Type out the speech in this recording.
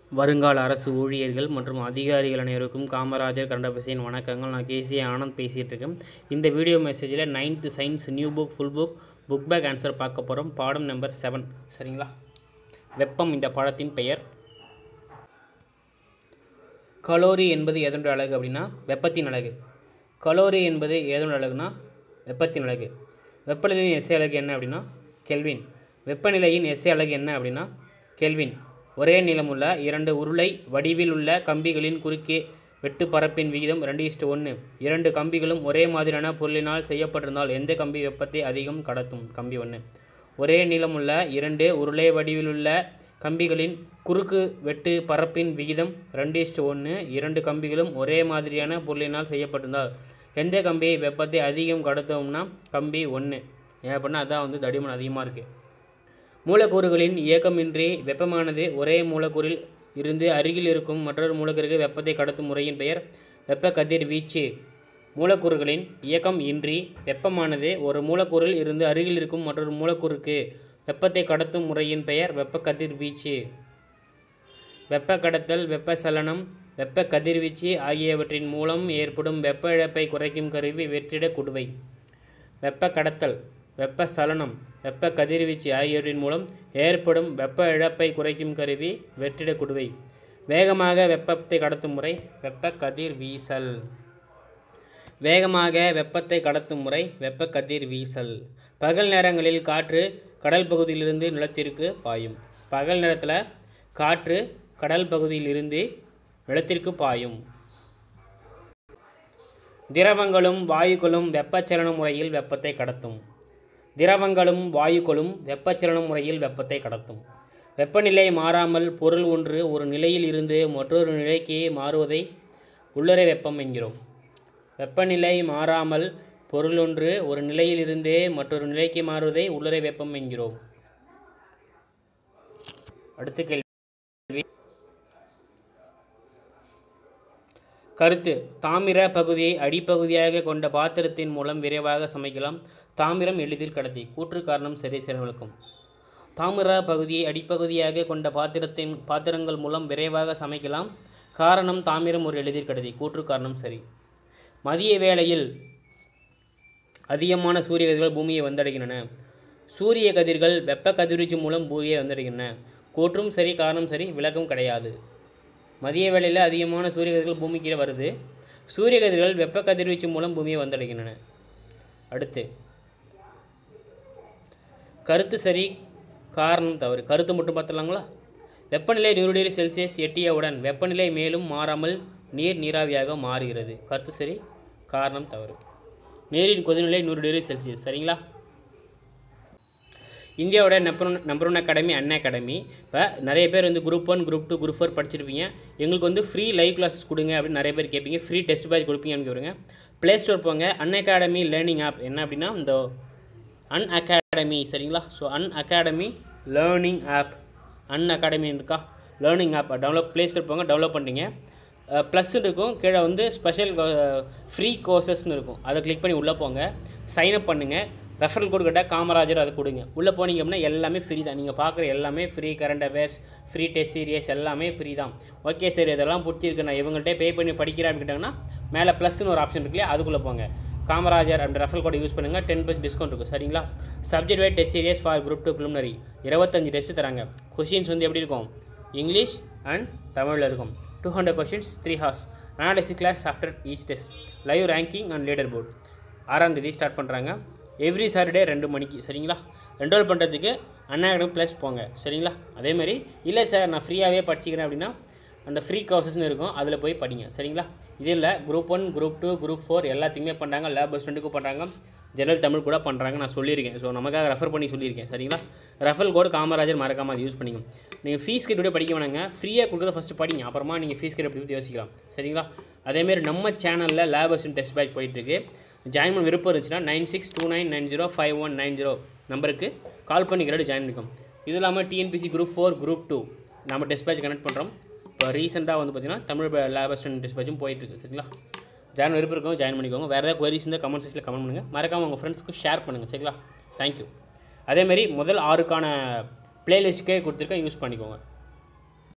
வருங்கால அரசு ஊழியர்கள் மற்றும் அதிகாரிகள் அனைவருக்கும் காமராஜர் கண்டபசியின் வணக்கங்கள் நான் கேசி ஆனந்த் பேசிகிட்டு இருக்கேன் இந்த வீடியோ மெசேஜில் ninth science new book full book book back answer பார்க்க போகிறோம் பாடம் நம்பர் செவன் சரிங்களா வெப்பம் இந்த பாடத்தின் பெயர் கலோரி என்பது எதனுடைய அழகு அப்படின்னா வெப்பத்தின் அழகு கலோரி என்பது எதனுடைய அழகுனா வெப்பத்தின் அழகு வெப்பநிலையின் எஸ்ஐ அழகு என்ன அப்படின்னா கெல்வின் வெப்பநிலையின் எஸ்ஐ அழகு என்ன அப்படின்னா கெல்வின் ஒரே நீளமுள்ள இரண்டு உருளை வடிவில் உள்ள கம்பிகளின் குறுக்கே வெட்டு பரப்பின் விகிதம் ரெண்டு இஸ்டு ஒன்று இரண்டு கம்பிகளும் ஒரே மாதிரியான பொருளினால் செய்யப்பட்டிருந்தால் எந்த கம்பி வெப்பத்தை அதிகம் கடத்தும் கம்பி ஒன்று ஒரே நீளமுள்ள இரண்டு உருளை வடிவிலுள்ள கம்பிகளின் குறுக்கு வெட்டு பரப்பின் விகிதம் ரெண்டு இஸ்டு ஒன்று இரண்டு கம்பிகளும் ஒரே மாதிரியான பொருளினால் செய்யப்பட்டிருந்தால் எந்த கம்பி வெப்பத்தை அதிகம் கடத்தும்னா கம்பி ஒன்று ஏன் அப்படின்னா அதான் வந்து தடிமன் அதிகமாக இருக்குது மூலக்கூறுகளின் இயக்கமின்றி வெப்பமானது ஒரே மூலக்கூறில் இருந்து அருகில் இருக்கும் மற்றொரு மூலக்கூறுக்கு வெப்பத்தை கடத்தும் முறையின் பெயர் வெப்ப கதிர்வீச்சு மூலக்கூறுகளின் இயக்கம் இன்றி வெப்பமானது ஒரு மூலக்கூறில் இருந்து அருகில் இருக்கும் மற்றொரு மூலக்கூறுக்கு வெப்பத்தை கடத்தும் முறையின் பெயர் வெப்ப கதிர்வீச்சு வெப்ப கடத்தல் வெப்ப சலனம் வெப்ப கதிர்வீச்சு ஆகியவற்றின் மூலம் ஏற்படும் வெப்ப இழப்பை குறைக்கும் கருவி வெற்றிட குடுவை வெப்ப கடத்தல் வெப்ப சலனம் வெப்ப கதிர்வீச்சு ஆகியவற்றின் மூலம் ஏற்படும் வெப்ப இழப்பை குறைக்கும் கருவி வெற்றிட குடுவை வேகமாக வெப்பத்தை கடத்தும் முறை வெப்ப கதிர் வீசல் வேகமாக வெப்பத்தை கடத்தும் முறை வெப்ப கதிர் வீசல் பகல் நேரங்களில் காற்று கடல் பகுதியிலிருந்து நிலத்திற்கு பாயும் பகல் நேரத்தில் காற்று கடல் பகுதியிலிருந்து நிலத்திற்கு பாயும் திரவங்களும் வாயுக்களும் வெப்பச்சலன முறையில் வெப்பத்தை கடத்தும் திரவங்களும் வாயுக்களும் வெப்பச்சலன முறையில் வெப்பத்தை கடத்தும் வெப்பநிலை மாறாமல் பொருள் ஒன்று ஒரு நிலையில் இருந்து மற்றொரு நிலைக்கு மாறுவதை உள்ளறை வெப்பம் என்கிறோம் வெப்பநிலை மாறாமல் பொருள் ஒன்று ஒரு நிலையில் இருந்தே மற்றொரு நிலைக்கு மாறுவதை உள்ளறை வெப்பம் என்கிறோம் அடுத்த கேள்வி கருத்து தாமிர பகுதியை அடிப்பகுதியாக கொண்ட பாத்திரத்தின் மூலம் விரைவாக சமைக்கலாம் தாமிரம் எளிதில் கடத்தி கூற்று காரணம் சரி விளக்கும் தாமிர பகுதியை அடிப்பகுதியாக கொண்ட பாத்திரத்தின் பாத்திரங்கள் மூலம் விரைவாக சமைக்கலாம் காரணம் தாமிரம் ஒரு எளிதில் கடத்தி கூற்று காரணம் சரி மதிய வேளையில் அதிகமான சூரிய கதிர்கள் பூமியை வந்தடைகின்றன சூரிய கதிர்கள் வெப்ப கதிர்வீச்சு மூலம் பூமியை வந்தடைகின்றன கூற்றும் சரி காரணம் சரி விளக்கம் கிடையாது மதிய வேளையில் அதிகமான சூரிய கதிர்கள் பூமிக்கு வருது சூரிய கதிர்கள் வெப்ப கதிர்வீச்சு மூலம் பூமியை வந்தடைகின்றன அடுத்து கருத்து சரி காரணம் தவறு கருத்து மட்டும் பார்த்துலாங்களா வெப்பநிலை நூறு டிகிரி செல்சியஸ் எட்டியவுடன் வெப்பநிலை மேலும் மாறாமல் நீர் நீராவியாக மாறுகிறது கருத்து சரி காரணம் தவறு நீரின் கொதிநிலை நூறு டிகிரி செல்சியஸ் சரிங்களா இந்தியாவோட number one number one academy Unacademy இப்போ நிறைய பேர் வந்து group one group two group four படிச்சிருப்பீங்க எங்களுக்கு வந்து ஃப்ரீ லைவ் கிளாஸஸ் கொடுங்க அப்படின்னு நிறைய பேர் கேட்பீங்க ஃப்ரீ டெஸ்ட் பேட்ச் கொடுப்பீங்கன்னு கேட்குறீங்க ப்ளே ஸ்டோர் போங்க அன் அகாடமி லேர்னிங் ஆப் என்ன அப்படின்னா இந்த அன் அகாடமி சரிங்களா so Unacademy learning app Unacademy இருக்கா learning app develop Play Store போங்க டெவலப் பண்ணிட்டீங்க ப்ளஸ்ன்னு இருக்கும் கீழே வந்து ஸ்பெஷல் ஃப்ரீ கோர்சஸ்னு இருக்கும் அதை கிளிக் பண்ணி உள்ளே போங்க சைன்அப் பண்ணுங்கள் ரெஃபரல் கோட் கேட்டால் காமராஜர் அதை கொடுங்க உள்ளே போனீங்க அப்படின்னா எல்லாமே ஃப்ரீ தான் நீங்கள் பார்க்குற எல்லாமே free current affairs free test series எல்லாமே ஃப்ரீ தான் ஓகே சரி இதெல்லாம் பிடிச்சிருக்கு நான் இவங்கள்ட்ட பே பண்ணி படிக்கிறேன்னு கேட்டாங்கன்னா மேலே ப்ளஸ்னு ஒரு ஆப்ஷன் இருக்கு இல்லையா அதுக்குள்ளே போங்க காமராஜர் அந்த ரெஃபரல் கோட் யூஸ் பண்ணுங்கள் டென் பர்சன்ட் டிஸ்கவுண்ட் இருக்கும் சரிங்களா subject wise test series for group two preliminary இருபத்தஞ்சு டெஸ்ட் தராங்க கொஷின்ஸ் வந்து எப்படி இருக்கும் இங்கிலீஷ் அண்ட் தமிழில் இருக்கும் two hundred questions three hours analysis class after each test live ranking and leader board ஆறாம் தேதி ஸ்டார்ட் பண்ணுறாங்க எவ்ரி சாட்டர்டே ரெண்டு மணிக்கு சரிங்களா என்ரோல் பண்ணுறதுக்கு அண்ணா அகாடமி ப்ளஸ் போங்க சரிங்களா அதேமாதிரி இல்லை சார் நான் ஃப்ரீயாகவே படிச்சிக்கிறேன் அப்படின்னா அந்த ஃப்ரீ கோர்சஸ்னு இருக்கும் அதில் போய் படிங்க சரிங்களா இது இல்லை group one group two group four எல்லாத்துக்குமே பண்ணுறாங்க லேப் ஸ்டூடெண்ட்டுக்கும் பண்ணுறாங்க ஜெனரல் தமிழ் கூட பண்ணுறாங்க நான் சொல்லியிருக்கேன் ஸோ நமக்காக ரெஃபர் பண்ணி சொல்லியிருக்கேன் சரிங்களா ரெஃபர் கோடு காமராஜர் மறக்காமல் அது யூஸ் பண்ணிங்க நீங்கள் ஃபீஸ் கட்டி படிக்க வேணாங்க ஃப்ரீயாக கொடுக்குறத ஃபஸ்ட்டு படிங்க அப்புறமா நீங்கள் ஃபீஸ் கட்டி பற்றி யோசிக்கலாம் சரிங்களா அதேமாரி நம்ம சேனலில் லேப் அசிஸ்டன்ட் டெஸ்ட் பேட்ச் போயிட்டுருக்கு ஜாயின் பண்ண விருப்பம் இருந்துச்சுன்னா nine six two nine nine zero five one nine zero நம்பருக்கு கால் பண்ணி கிட்ட ஜாயின் பண்ணிக்கோம் இது இல்லாமல் TNPSC group four group two நம்ம டெஸ்ட் பேட்ச் கனெக்ட் பண்ணுறோம் இப்போ ரீசெண்டாக வந்து பார்த்திங்கன்னா தமிழ் லேப் அசிஸ்டன்ட் டெஸ்ட் பேட்சும் போயிட்டுருக்கு சரிங்களா ஜாயின் விருப்பம் இருக்கவங்க ஜாயின் பண்ணிக்கோங்க வேறு ஏதாவது queries இருந்தால் கமெண்ட் செக்ஷனில் கமெண்ட் பண்ணுங்கள் மறக்காமல் உங்கள் ஃப்ரெண்ட்ஸ்க்கு ஷேர் பண்ணுங்கள் சரிங்களா தேங்க்யூ அதேமாரி முதல் ஆறுக்கான பிளேலிஸ்ட்டுக்கே கொடுத்துருக்கேன் யூஸ் பண்ணிக்கோங்க